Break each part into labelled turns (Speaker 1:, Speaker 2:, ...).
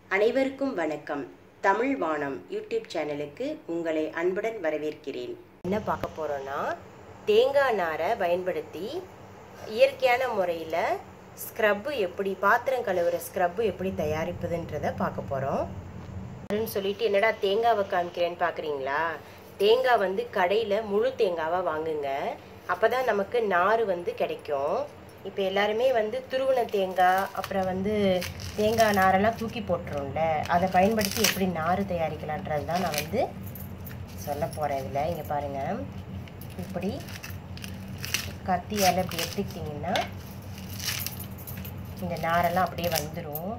Speaker 1: அனைவருக்கும் வணக்கம் தமிழ் வானம் யூடியூப் சேனலுக்கு உங்களை அன்புடன் வரவேற்கிறேன் என்ன பார்க்க போறோம்னா தேங்காய் நாரை பயன்படுத்தி இயற்கையான முறையில் ஸ்க்ரப்பு எப்படி பாத்திரம் கழுவுற ஸ்க்ரப்பு எப்படி தயாரிப்பதுன்றதை பார்க்க போகிறோம் சொல்லிட்டு என்னடா தேங்காவை காமிக்கிறேன்னு பார்க்குறீங்களா தேங்காய் வந்து கடையில் முழு தேங்காவாக வாங்குங்க அப்போ தான் நமக்கு நார் வந்து கிடைக்கும் இப்போ எல்லாருமே வந்து துருவன தேங்காய் அப்புறம் வந்து தேங்காய் நாரெல்லாம் தூக்கி போட்டுரும்ல அதை பயன்படுத்தி எப்படி நார் தயாரிக்கலான்றது தான் நான் வந்து சொல்ல போகிறேன் இதில் இங்கே பாருங்கள் இப்படி கத்தியால் இப்படி எடுத்துக்கிட்டிங்கன்னா இந்த நாரெல்லாம் அப்படியே வந்துடும்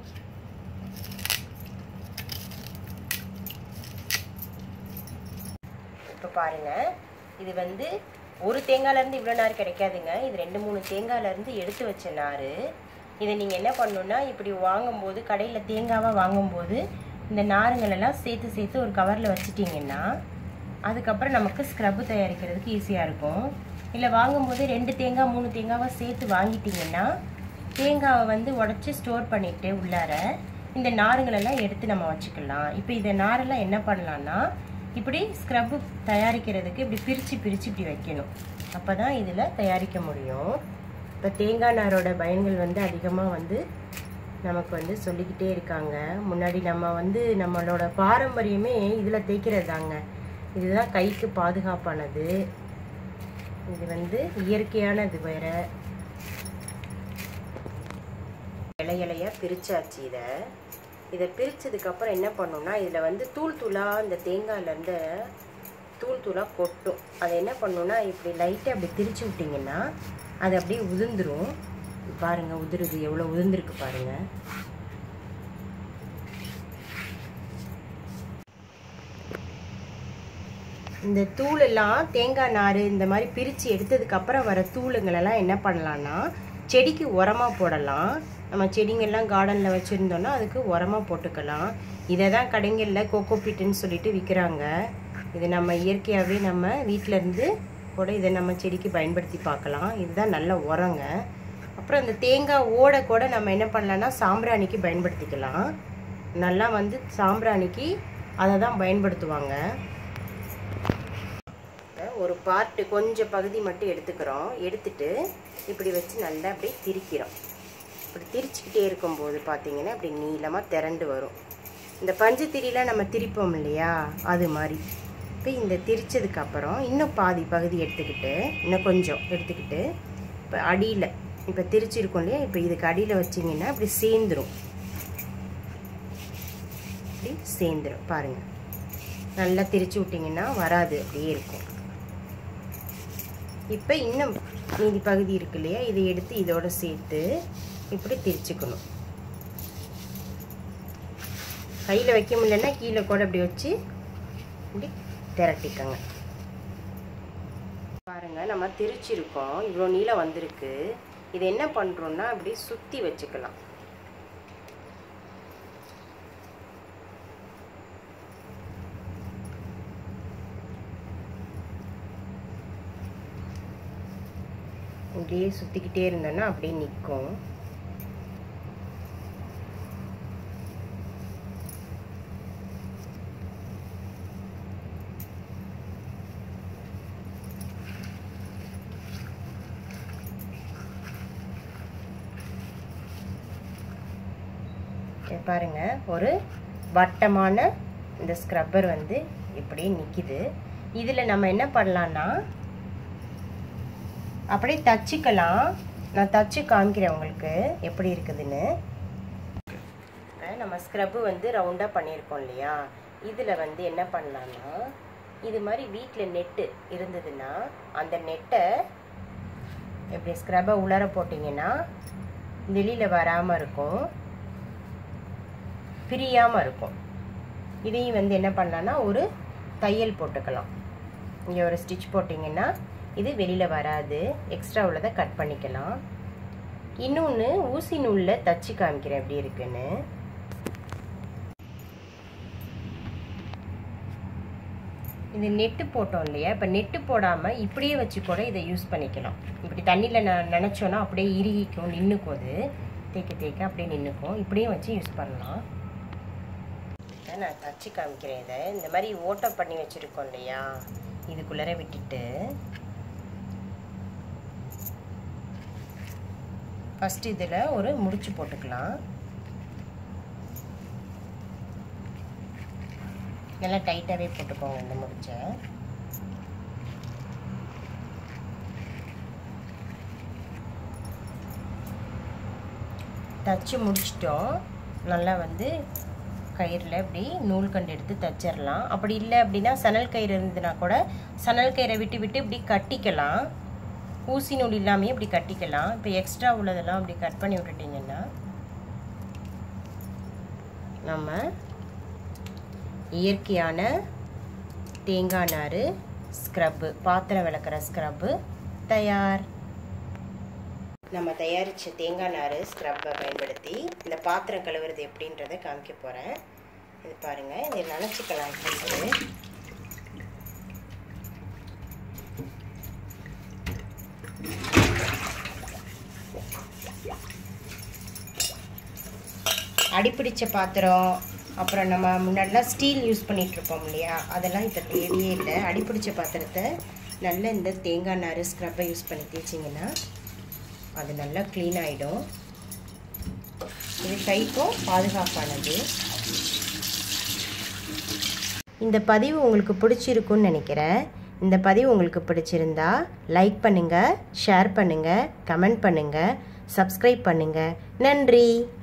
Speaker 1: இப்போ பாருங்கள் இது வந்து ஒரு தேங்காயிலேருந்து இவ்வளோ நார் கிடைக்காதுங்க இது ரெண்டு மூணு தேங்காயிலேருந்து எடுத்து வச்ச நார் இதை நீங்கள் என்ன பண்ணணுன்னா இப்படி வாங்கும்போது கடையில் தேங்காவாக வாங்கும்போது இந்த நாருங்களெல்லாம் சேர்த்து சேர்த்து ஒரு கவரில் வச்சிட்டிங்கன்னா அதுக்கப்புறம் நமக்கு ஸ்க்ரப்பு தயாரிக்கிறதுக்கு ஈஸியாக இருக்கும் இல்லை வாங்கும்போது ரெண்டு தேங்காய் மூணு தேங்காவாக சேர்த்து வாங்கிட்டிங்கன்னா தேங்காவை வந்து உடச்சி ஸ்டோர் பண்ணிவிட்டு உள்ளார இந்த நாருங்களெல்லாம் எடுத்து நம்ம வச்சுக்கலாம் இப்போ இந்த நாரெல்லாம் என்ன பண்ணலான்னா இப்படி ஸ்க்ரப்பு தயாரிக்கிறதுக்கு இப்படி பிரித்து பிரித்து இப்படி வைக்கணும் அப்போ தான் இதில் தயாரிக்க முடியும் இப்போ தேங்காய் நாரோட பயன்கள் வந்து அதிகமாக வந்து நமக்கு வந்து சொல்லிக்கிட்டே இருக்காங்க முன்னாடி நம்ம வந்து நம்மளோட பாரம்பரியமே இதில் தேய்க்கிறது தாங்க இதுதான் கைக்கு பாதுகாப்பானது இது வந்து இயற்கையானது வேற இலை இலையாக பிரிச்சாச்சு இதை இதை பிரித்ததுக்கப்புறம் என்ன பண்ணோம்னா இதில் வந்து தூள் தூளாக இந்த தேங்காயிலேருந்து தூள் தூளாக கொட்டும் அதை என்ன பண்ணோம்னா இப்படி லைட்டாக அப்படி திரிச்சு விட்டிங்கன்னா அது அப்படியே உதிர்ந்துரும் பாருங்கள் உதிருது எவ்வளோ உதிர்ந்துருக்கு பாருங்கள் இந்த தூளெல்லாம் தேங்காய் நார் இந்த மாதிரி பிரித்து எடுத்ததுக்கப்புறம் வர தூளுங்களெல்லாம் என்ன பண்ணலான்னா செடிக்கு உரமாக போடலாம் நம்ம செடிங்கெல்லாம் கார்டனில் வச்சுருந்தோன்னா அதுக்கு உரமாக போட்டுக்கலாம் இதை தான் கடைங்களில் கோகோ பீட்டுன்னு சொல்லிட்டு விற்கிறாங்க இது நம்ம இயற்கையாகவே நம்ம வீட்டிலேருந்து கூட இதை நம்ம செடிக்கு பயன்படுத்தி பார்க்கலாம் இதுதான் நல்ல உரங்க அப்புறம் இந்த தேங்காய் ஓடை கூட நம்ம என்ன பண்ணலான்னா சாம்பிராணிக்கு பயன்படுத்திக்கலாம் நல்லா வந்து சாம்பிராணிக்கு அதை தான் பயன்படுத்துவாங்க ஒரு பார்ட்டு கொஞ்சம் பகுதி மட்டும் எடுத்துக்கிறோம் எடுத்துட்டு இப்படி வச்சு நல்லா அப்படியே திரிக்கிறோம் இப்படி திரிச்சுக்கிட்டே இருக்கும்போது பார்த்தீங்கன்னா அப்படி நீளமாக திரண்டு வரும் இந்த பஞ்சு திரிலாம் நம்ம திரிப்போம் இல்லையா அது மாதிரி இப்போ இந்த திரிச்சதுக்கு அப்புறம் இன்னும் பாதி பகுதி எடுத்துக்கிட்டு இன்னும் கொஞ்சம் எடுத்துக்கிட்டு இப்போ அடியில் இப்போ திரிச்சிருக்கோம் இல்லையா இப்போ இதுக்கு அடியில் வச்சிங்கன்னா இப்படி சேர்ந்துடும் இப்படி சேர்ந்துடும் பாருங்கள் நல்லா திரிச்சு விட்டிங்கன்னா வராது அப்படியே இருக்கும் இப்போ இன்னும் மீதி பகுதி இருக்கு இல்லையா இதை எடுத்து இதோட சேர்த்து இப்படி திரிச்சுக்கணும் கையில் வைக்க முடியலன்னா கீழே கூட இப்படி வச்சு இப்படி திரட்டிக்கங்க பாருங்க நம்ம திரிச்சிருக்கோம் இவ்வளோ நீளம் வந்திருக்கு இது என்ன பண்ணுறோன்னா அப்படி சுற்றி வச்சுக்கலாம் இப்படியே சுற்றிக்கிட்டே இருந்தோன்னா அப்படியே நிற்கும் பாருங்க ஒரு வட்டமான இந்த ஸ்க்ரப்பர் வந்து இப்படியே நிற்கிது இதில் நம்ம என்ன பண்ணலான்னா அப்படியே தச்சுக்கலாம் நான் தச்சு காமிக்கிறேன் உங்களுக்கு எப்படி இருக்குதுன்னு நம்ம ஸ்க்ரப்பு வந்து ரவுண்டாக பண்ணியிருக்கோம் இல்லையா இதில் வந்து என்ன பண்ணலான்னா இது மாதிரி வீட்டில் நெட்டு இருந்ததுன்னா அந்த நெட்டை இப்படி ஸ்க்ரப்பை உலர போட்டிங்கன்னா வெளியில் வராமல் இருக்கும் பிரியாமல் இருக்கும் இதையும் வந்து என்ன பண்ணலான்னா ஒரு தையல் போட்டுக்கலாம் இங்கே ஒரு ஸ்டிச் போட்டிங்கன்னா இது வெளியில் வராது எக்ஸ்ட்ரா உள்ளதை கட் பண்ணிக்கலாம் இன்னொன்று ஊசி நூலில் தச்சு காமிக்கிறேன் எப்படி இருக்குன்னு இது நெட்டு போட்டோம் இல்லையா இப்போ நெட்டு போடாமல் இப்படியே வச்சு கூட இதை யூஸ் பண்ணிக்கலாம் இப்படி தண்ணியில் ந நினச்சோன்னா அப்படியே இறுகிக்கும் நின்றுக்கும் அது தேய்க்க தேய்க்க அப்படியே நின்றுக்கும் இப்படியும் வச்சு யூஸ் பண்ணலாம் இதை நான் தச்சு காமிக்கிறேன் இதை இந்த மாதிரி ஓட்டை பண்ணி வச்சுருக்கோம் இல்லையா இதுக்குள்ளே விட்டுட்டு ஃபஸ்ட்டு இதில் ஒரு முடிச்சு போட்டுக்கலாம் நல்லா டைட்டாகவே போட்டுக்கோங்க இந்த முடிச்சை தச்சு முடிச்சிட்டோம் நல்லா வந்து கயிறில் இப்படி நூல் கண்டு எடுத்து தச்சிடலாம் அப்படி இல்லை அப்படின்னா சணல் கயிறு இருந்ததுன்னா கூட சணல் கயிறை விட்டு விட்டு இப்படி கட்டிக்கலாம் ஊசி நூல் இல்லாமையே இப்படி கட்டிக்கலாம் இப்போ எக்ஸ்ட்ரா உள்ளதெல்லாம் அப்படி கட் பண்ணி விட்டுட்டிங்கன்னா நம்ம இயற்கையான தேங்காய் நார் ஸ்க்ரப்பு பாத்திரம் விளக்குற ஸ்க்ரப்பு தயார் நம்ம தயாரித்த தேங்காய் நார் ஸ்க்ரப்பை பயன்படுத்தி இந்த பாத்திரம் கழுவுறது எப்படின்றத காமிக்க போகிறேன் இது பாருங்கள் இதை நினச்சிக்கலாம் இப்படி அடிப்பிடிச்ச பாத்திரம் அப்புறம் நம்ம முன்னாடிலாம் ஸ்டீல் யூஸ் பண்ணிகிட்ருப்போம் இல்லையா அதெல்லாம் இப்போ தேவையே இல்லை அடிப்பிடிச்ச பாத்திரத்தை நல்ல இந்த தேங்காய் நார் ஸ்க்ரப்பை யூஸ் பண்ணி தேய்ச்சிங்கன்னா அது நல்லா க்ளீன் ஆகிடும் இது கைக்கும் பாதுகாப்பானது இந்த பதிவு உங்களுக்கு பிடிச்சிருக்குன்னு நினைக்கிறேன் இந்த பதிவு உங்களுக்கு பிடிச்சிருந்தா லைக் பண்ணுங்கள் ஷேர் பண்ணுங்கள் கமெண்ட் பண்ணுங்கள் சப்ஸ்கிரைப் பண்ணுங்கள் நன்றி